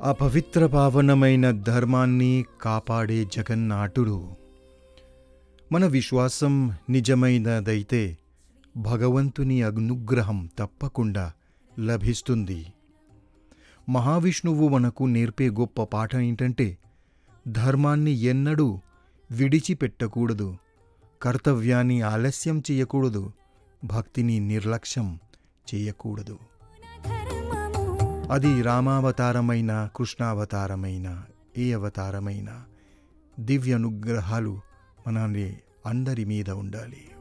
ఆ పవిత్ర పావనమైన ధర్మాన్ని కాపాడే జగన్నాటుడు మన విశ్వాసం నిజమైనదైతే భగవంతుని అనుగ్రహం తప్పకుండా లభిస్తుంది మహావిష్ణువు మనకు నేర్పే గొప్ప పాఠం ఏంటంటే ధర్మాన్ని ఎన్నడూ విడిచిపెట్టకూడదు కర్తవ్యాన్ని ఆలస్యం చేయకూడదు భక్తిని నిర్లక్ష్యం చేయకూడదు ధర్మము అది రామావతారమైన కృష్ణావతారమైన ఏ అవతారమైన దివ్య అనుగ్రహాలు మనల్ని అందరి మీద ఉండాలి